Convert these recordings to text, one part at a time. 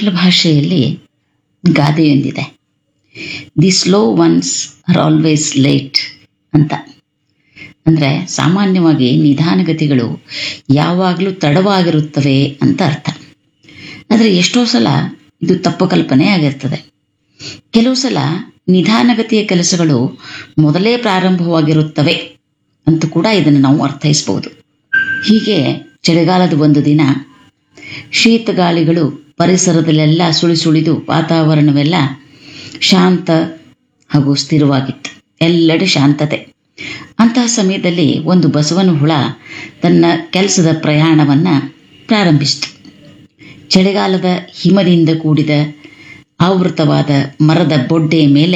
ಆಂಗ್ಲ ಭಾಷೆಯಲ್ಲಿ ಗಾದೆಯೊಂದಿದೆ the slow ones are always late ಅಂತ ಅಂದರೆ ಸಾಮಾನ್ಯವಾಗಿ ನಿಧಾನಗತಿಗಳು ಯಾವಾಗಲೂ ತಡವಾಗಿರುತ್ತವೆ ಅಂತ ಅರ್ಥ ಆದರೆ ಎಷ್ಟೋ ಸಲ ಇದು ತಪ್ಪು ಕಲ್ಪನೆ ಆಗಿರ್ತದೆ ಕೆಲವು ಸಲ ನಿಧಾನಗತಿಯ ಕೆಲಸಗಳು ಮೊದಲೇ ಪ್ರಾರಂಭವಾಗಿರುತ್ತವೆ ಅಂತ ಕೂಡ ಇದನ್ನು ನಾವು ಅರ್ಥೈಸಬಹುದು ಹೀಗೆ ಚಳಿಗಾಲದ ಒಂದು ದಿನ ಶೀತ ಗಾಳಿಗಳು ಪರಿಸರದಲ್ಲೆಲ್ಲ ಸುಳಿ ಸುಳಿದು ವಾತಾವರಣವೆಲ್ಲ ಶಾಂತ ಹಾಗೂ ಸ್ಥಿರವಾಗಿತ್ತು ಎಲ್ಲೆಡೆ ಶಾಂತತೆ ಅಂತಹ ಸಮಯದಲ್ಲಿ ಒಂದು ಬಸವನ ಹುಳ ತನ್ನ ಕೆಲಸದ ಪ್ರಯಾಣವನ್ನು ಪ್ರಾರಂಭಿಸಿತು ಚಳಿಗಾಲದ ಹಿಮದಿಂದ ಕೂಡಿದ ಆವೃತವಾದ ಮರದ ಬೊಡ್ಡೆಯ ಮೇಲೆ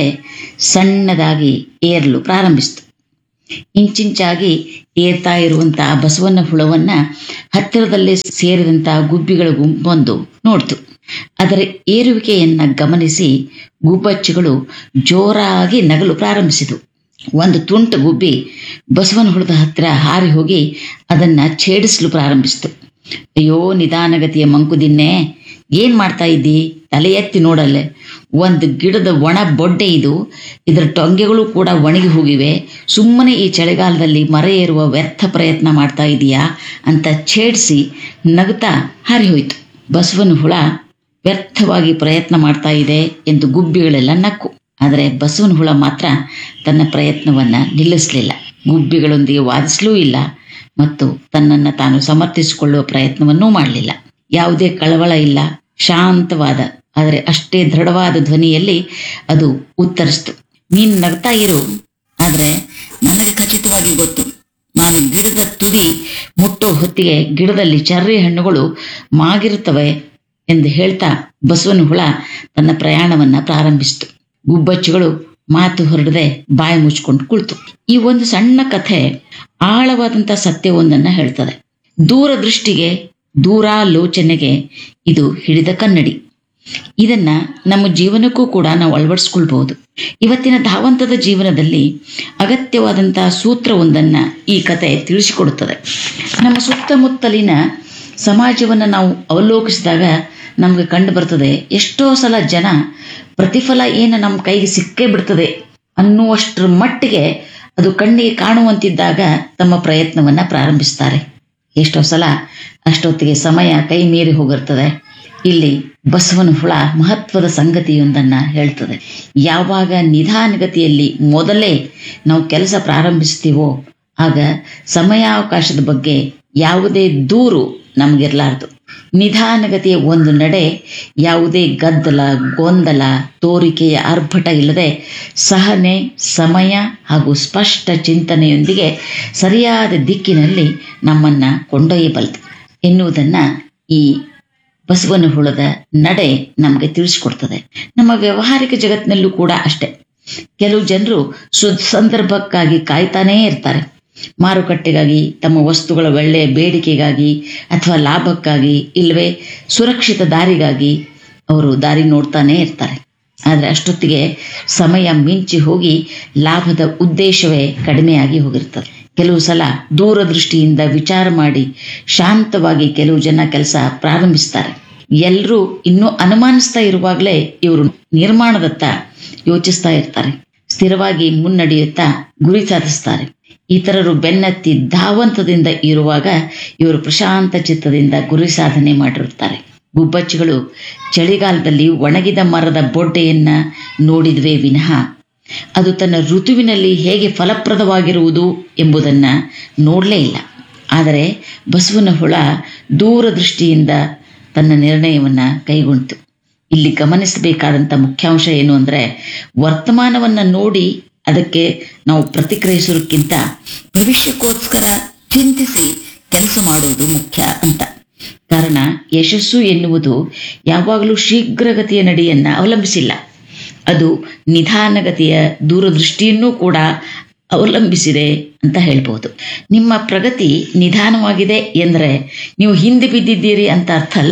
ಸಣ್ಣದಾಗಿ ಏರಲು ಪ್ರಾರಂಭಿಸಿತು ಇಂಚಿಂಚಾಗಿ ಏರ್ತಾ ಇರುವಂತಹ ಬಸವನ ಹುಳವನ್ನ ಹತ್ತಿರದಲ್ಲೇ ಸೇರಿದಂತಹ ಗುಬ್ಬಿಗಳ ಗುಂಪೊಂದು ನೋಡ್ತು ಅದರ ಏರುವಿಕೆಯನ್ನ ಗಮನಿಸಿ ಗುಬ್ಬಚ್ಚಿಗಳು ಜೋರಾಗಿ ನಗಲು ಪ್ರಾರಂಭಿಸಿದವು ಒಂದು ತುಂಟ ಗುಬ್ಬಿ ಬಸವನ ಹುಳದ ಹತ್ತಿರ ಹಾರಿ ಹೋಗಿ ಅದನ್ನ ಛೇಡಿಸಲು ಪ್ರಾರಂಭಿಸಿತು ಅಯ್ಯೋ ನಿಧಾನಗತಿಯ ಮಂಕುದಿನ್ನೆ ಏನ್ ಮಾಡ್ತಾ ಇದ್ದಿ ತಲೆ ಎತ್ತಿ ನೋಡಲ್ಲೇ ಒಂದು ಗಿಡದ ಒಣ ಬೊಡ್ಡೆ ಇದು ಇದರ ಟೊಂಗೆಗಳು ಕೂಡ ಒಣಗಿ ಹೋಗಿವೆ ಸುಮ್ಮನೆ ಈ ಚಳಿಗಾಲದಲ್ಲಿ ಮರ ಏರುವ ವ್ಯರ್ಥ ಪ್ರಯತ್ನ ಮಾಡ್ತಾ ಇದೀಯಾ ಅಂತ ಛೇಡಿಸಿ ನಗುತ್ತಾ ಹಾರಿ ಹೋಯಿತು ಬಸವನ ಹುಳ ವ್ಯರ್ಥವಾಗಿ ಪ್ರಯತ್ನ ಮಾಡ್ತಾ ಇದೆ ಎಂದು ಗುಬ್ಬಿಗಳೆಲ್ಲ ನಕ್ಕು ಆದರೆ ಬಸವನ ಹುಳ ಮಾತ್ರ ತನ್ನ ಪ್ರಯತ್ನವನ್ನ ನಿಲ್ಲಿಸಲಿಲ್ಲ ಗುಬ್ಬಿಗಳೊಂದಿಗೆ ವಾದಿಸಲೂ ಇಲ್ಲ ಮತ್ತು ತನ್ನನ್ನು ತಾನು ಸಮರ್ಥಿಸಿಕೊಳ್ಳುವ ಪ್ರಯತ್ನವನ್ನೂ ಮಾಡಲಿಲ್ಲ ಯಾವುದೇ ಕಳವಳ ಇಲ್ಲ ಶಾಂತವಾದ ಆದರೆ ಅಷ್ಟೇ ದೃಢವಾದ ಧ್ವನಿಯಲ್ಲಿ ಅದು ಉತ್ತರಿಸ್ತು ನೀನು ನಗ್ತಾ ಇರು ಆದರೆ ನನಗೆ ಖಚಿತವಾಗಿ ಗೊತ್ತು ನಾನು ಗಿಡದ ತುದಿ ಮುಟ್ಟೋ ಹೊತ್ತಿಗೆ ಗಿಡದಲ್ಲಿ ಚರ್ರಿ ಹಣ್ಣುಗಳು ಮಾಗಿರುತ್ತವೆ ಎಂದು ಹೇಳ್ತಾ ಬಸವನ ಹುಳ ತನ್ನ ಪ್ರಯಾಣವನ್ನ ಪ್ರಾರಂಭಿಸಿತು ಗುಬ್ಬಚ್ಚಿಗಳು ಮಾತು ಹೊರಡದೆ ಬಾಯಿ ಮುಚ್ಕೊಂಡು ಕುಳಿತು ಈ ಒಂದು ಸಣ್ಣ ಕಥೆ ಆಳವಾದಂಥ ಸತ್ಯವೊಂದನ್ನು ಹೇಳ್ತದೆ ದೂರದೃಷ್ಟಿಗೆ ದೂರಾಲೋಚನೆಗೆ ಇದು ಹಿಡಿದ ಕನ್ನಡಿ ಇದನ್ನ ನಮ್ಮ ಜೀವನಕ್ಕೂ ಕೂಡ ನಾವು ಅಳವಡಿಸ್ಕೊಳ್ಬಹುದು ಇವತ್ತಿನ ಧಾವಂತದ ಜೀವನದಲ್ಲಿ ಅಗತ್ಯವಾದಂತಹ ಸೂತ್ರವೊಂದನ್ನ ಈ ಕತೆ ತಿಳಿಸಿಕೊಡುತ್ತದೆ ನಮ್ಮ ಸುತ್ತಮುತ್ತಲಿನ ಸಮಾಜವನ್ನು ನಾವು ಅವಲೋಕಿಸಿದಾಗ ನಮ್ಗೆ ಕಂಡು ಬರ್ತದೆ ಎಷ್ಟೋ ಸಲ ಜನ ಪ್ರತಿಫಲ ಏನು ನಮ್ಮ ಕೈಗೆ ಸಿಕ್ಕೇ ಬಿಡ್ತದೆ ಅನ್ನುವಷ್ಟರ ಮಟ್ಟಿಗೆ ಅದು ಕಣ್ಣಿಗೆ ಕಾಣುವಂತಿದ್ದಾಗ ತಮ್ಮ ಪ್ರಯತ್ನವನ್ನ ಪ್ರಾರಂಭಿಸ್ತಾರೆ ಎಷ್ಟೋ ಸಲ ಅಷ್ಟೊತ್ತಿಗೆ ಸಮಯ ಕೈ ಮೀರಿ ಹೋಗಿರ್ತದೆ ಇಲ್ಲಿ ಬಸವನ ಹುಳ ಮಹತ್ವದ ಸಂಗತಿಯೊಂದನ್ನ ಹೇಳ್ತದೆ ಯಾವಾಗ ನಿಧಾನಗತಿಯಲ್ಲಿ ಮೊದಲೇ ನಾವು ಕೆಲಸ ಪ್ರಾರಂಭಿಸ್ತೀವೋ ಆಗ ಸಮಯಾವಕಾಶದ ಬಗ್ಗೆ ಯಾವುದೇ ದೂರು ನಮಗಿರಲಾರದು ನಿಧಾನಗತಿಯ ಒಂದು ನಡೆ ಯಾವುದೇ ಗದ್ದಲ ಗೊಂದಲ ತೋರಿಕೆಯ ಆರ್ಭಟ ಇಲ್ಲದೆ ಸಹನೆ ಸಮಯ ಹಾಗೂ ಸ್ಪಷ್ಟ ಚಿಂತನೆಯೊಂದಿಗೆ ಸರಿಯಾದ ದಿಕ್ಕಿನಲ್ಲಿ ನಮ್ಮನ್ನ ಕೊಂಡೊಯ್ಯಬಲ್ಲದು ಎನ್ನುವುದನ್ನ ಈ ಬಸವನ ಹುಳದ ನಡೆ ನಮಗೆ ತಿಳಿಸಿಕೊಡ್ತದೆ ನಮ್ಮ ವ್ಯಾವಹಾರಿಕ ಜಗತ್ತಿನಲ್ಲೂ ಕೂಡ ಅಷ್ಟೆ ಕೆಲವು ಜನರು ಸು ಸಂದರ್ಭಕ್ಕಾಗಿ ಕಾಯ್ತಾನೇ ಇರ್ತಾರೆ ಮಾರುಕಟ್ಟೆಗಾಗಿ ತಮ್ಮ ವಸ್ತುಗಳ ಒಳ್ಳೆಯ ಬೇಡಿಕೆಗಾಗಿ ಅಥವಾ ಲಾಭಕ್ಕಾಗಿ ಇಲ್ಲವೇ ಸುರಕ್ಷಿತ ದಾರಿಗಾಗಿ ಅವರು ದಾರಿ ನೋಡ್ತಾನೇ ಇರ್ತಾರೆ ಆದರೆ ಅಷ್ಟೊತ್ತಿಗೆ ಸಮಯ ಮಿಂಚಿ ಹೋಗಿ ಲಾಭದ ಉದ್ದೇಶವೇ ಕಡಿಮೆಯಾಗಿ ಹೋಗಿರ್ತದೆ ಕೆಲವು ಸಲ ದೂರದೃಷ್ಟಿಯಿಂದ ವಿಚಾರ ಮಾಡಿ ಶಾಂತವಾಗಿ ಕೆಲವು ಜನ ಕೆಲಸ ಪ್ರಾರಂಭಿಸ್ತಾರೆ ಎಲ್ಲರೂ ಇನ್ನೂ ಅನುಮಾನಿಸ್ತಾ ಇರುವಾಗಲೇ ಇವರು ನಿರ್ಮಾಣದತ್ತ ಯೋಚಿಸ್ತಾ ಇರ್ತಾರೆ ಸ್ಥಿರವಾಗಿ ಮುನ್ನಡೆಯುತ್ತಾ ಗುರಿ ಸಾಧಿಸ್ತಾರೆ ಇತರರು ಬೆನ್ನತ್ತಿ ಧಾವಂತದಿಂದ ಇರುವಾಗ ಇವರು ಪ್ರಶಾಂತ ಚಿತ್ತದಿಂದ ಗುರಿ ಸಾಧನೆ ಮಾಡಿರುತ್ತಾರೆ ಗುಬ್ಬಚ್ಚಿಗಳು ಚಳಿಗಾಲದಲ್ಲಿ ಒಣಗಿದ ಮರದ ಬೊಡ್ಡೆಯನ್ನ ನೋಡಿದ್ವೇ ವಿನಃ ಅದು ತನ್ನ ಋತುವಿನಲ್ಲಿ ಹೇಗೆ ಫಲಪ್ರದವಾಗಿರುವುದು ಎಂಬುದನ್ನ ನೋಡಲೇ ಇಲ್ಲ ಆದರೆ ಬಸವನ ಹುಳ ದೂರದೃಷ್ಟಿಯಿಂದ ತನ್ನ ನಿರ್ಣಯವನ್ನ ಕೈಗೊಂಡಿತು ಇಲ್ಲಿ ಗಮನಿಸಬೇಕಾದಂಥ ಮುಖ್ಯಾಂಶ ಏನು ಅಂದರೆ ವರ್ತಮಾನವನ್ನ ನೋಡಿ ಅದಕ್ಕೆ ನಾವು ಪ್ರತಿಕ್ರಿಯಿಸೋದಕ್ಕಿಂತ ಭವಿಷ್ಯಕ್ಕೋಸ್ಕರ ಚಿಂತಿಸಿ ಕೆಲಸ ಮಾಡುವುದು ಮುಖ್ಯ ಅಂತ ಕಾರಣ ಯಶಸ್ಸು ಎನ್ನುವುದು ಯಾವಾಗಲೂ ಶೀಘ್ರಗತಿಯ ನಡೆಯನ್ನ ಅವಲಂಬಿಸಿಲ್ಲ ಅದು ನಿಧಾನಗತಿಯ ದೂರದೃಷ್ಟಿಯನ್ನೂ ಕೂಡ ಅವಲಂಬಿಸಿದೆ ಅಂತ ಹೇಳ್ಬೋದು ನಿಮ್ಮ ಪ್ರಗತಿ ನಿಧಾನವಾಗಿದೆ ಎಂದರೆ ನೀವು ಹಿಂದೆ ಬಿದ್ದಿದ್ದೀರಿ ಅಂತ ಅರ್ಥ ಅಲ್ಲ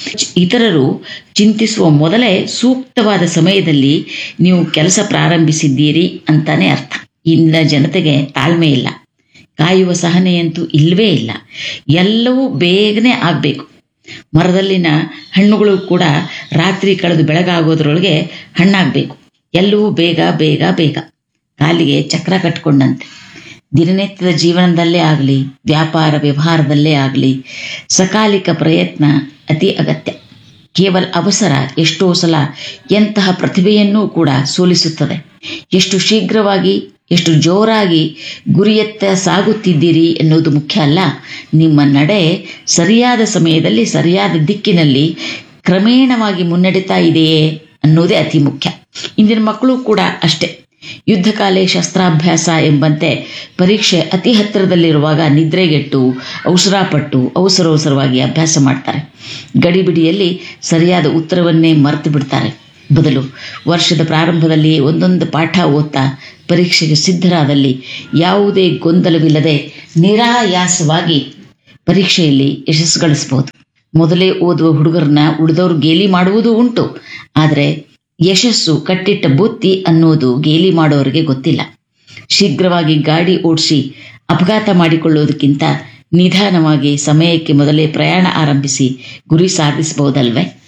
ಇತರರು ಚಿಂತಿಸುವ ಮೊದಲೇ ಸೂಕ್ತವಾದ ಸಮಯದಲ್ಲಿ ನೀವು ಕೆಲಸ ಪ್ರಾರಂಭಿಸಿದ್ದೀರಿ ಅಂತಾನೆ ಅರ್ಥ ಇಂದಿನ ಜನತೆಗೆ ತಾಳ್ಮೆ ಇಲ್ಲ ಕಾಯುವ ಸಹನೆಯಂತೂ ಇಲ್ಲವೇ ಇಲ್ಲ ಎಲ್ಲವೂ ಬೇಗನೆ ಆಗಬೇಕು ಮರದಲ್ಲಿನ ಹಣ್ಣುಗಳು ಕೂಡ ರಾತ್ರಿ ಕಳೆದು ಬೆಳಗಾಗೋದ್ರೊಳಗೆ ಹಣ್ಣಾಗಬೇಕು ಎಲ್ಲವೂ ಬೇಗ ಬೇಗ ಬೇಗ ಕಾಲಿಗೆ ಚಕ್ರ ಕಟ್ಕೊಂಡಂತೆ ದಿನನಿತ್ಯದ ಜೀವನದಲ್ಲೇ ಆಗಲಿ ವ್ಯಾಪಾರ ವ್ಯವಹಾರದಲ್ಲೇ ಆಗಲಿ ಸಕಾಲಿಕ ಪ್ರಯತ್ನ ಅತಿ ಅಗತ್ಯ ಕೇವಲ ಅವಸರ ಎಷ್ಟೋ ಸಲ ಎಂತಹ ಪ್ರತಿಭೆಯನ್ನೂ ಕೂಡ ಸೋಲಿಸುತ್ತದೆ ಎಷ್ಟು ಶೀಘ್ರವಾಗಿ ಎಷ್ಟು ಜೋರಾಗಿ ಗುರಿಯತ್ತ ಸಾಗುತ್ತಿದ್ದೀರಿ ಎನ್ನುವುದು ಮುಖ್ಯ ಅಲ್ಲ ನಿಮ್ಮ ನಡೆ ಸರಿಯಾದ ಸಮಯದಲ್ಲಿ ಸರಿಯಾದ ದಿಕ್ಕಿನಲ್ಲಿ ಕ್ರಮೇಣವಾಗಿ ಮುನ್ನಡೆತಾ ಇದೆಯೇ ಅನ್ನೋದೇ ಅತಿ ಮುಖ್ಯ ಇಂದಿನ ಮಕ್ಕಳು ಕೂಡ ಅಷ್ಟೇ ಯುದ್ಧಕಾಲೆ ಶಸ್ತ್ರಾಭ್ಯಾಸ ಎಂಬಂತೆ ಪರೀಕ್ಷೆ ಅತಿ ಹತ್ತಿರದಲ್ಲಿರುವಾಗ ನಿದ್ರೆಗೆಟ್ಟು ಅವಸರಪಟ್ಟು ಅವಸರವಸರವಾಗಿ ಅಭ್ಯಾಸ ಮಾಡ್ತಾರೆ ಗಡಿಬಿಡಿಯಲ್ಲಿ ಸರಿಯಾದ ಉತ್ತರವನ್ನೇ ಮರೆತು ಬಿಡ್ತಾರೆ ಬದಲು ವರ್ಷದ ಪ್ರಾರಂಭದಲ್ಲಿ ಒಂದೊಂದು ಪಾಠ ಓದ್ತಾ ಪರೀಕ್ಷೆಗೆ ಸಿದ್ಧರಾದಲ್ಲಿ ಯಾವುದೇ ಗೊಂದಲವಿಲ್ಲದೆ ನಿರಾಯಾಸವಾಗಿ ಪರೀಕ್ಷೆಯಲ್ಲಿ ಯಶಸ್ಸು ಗಳಿಸಬಹುದು ಮೊದಲೇ ಓದುವ ಹುಡುಗರನ್ನ ಉಳಿದವರು ಗೇಲಿ ಮಾಡುವುದೂ ಉಂಟು ಆದರೆ ಯಶಸ್ಸು ಕಟ್ಟಿಟ್ಟ ಬುತ್ತಿ ಅನ್ನೋದು ಗೇಲಿ ಮಾಡೋರಿಗೆ ಗೊತ್ತಿಲ್ಲ ಶೀಘ್ರವಾಗಿ ಗಾಡಿ ಓಡಿಸಿ ಅಪಘಾತ ಮಾಡಿಕೊಳ್ಳುವುದಕ್ಕಿಂತ ನಿಧಾನವಾಗಿ ಸಮಯಕ್ಕೆ ಮೊದಲೇ ಪ್ರಯಾಣ ಆರಂಭಿಸಿ ಗುರಿ ಸಾಧಿಸಬಹುದಲ್ವೇ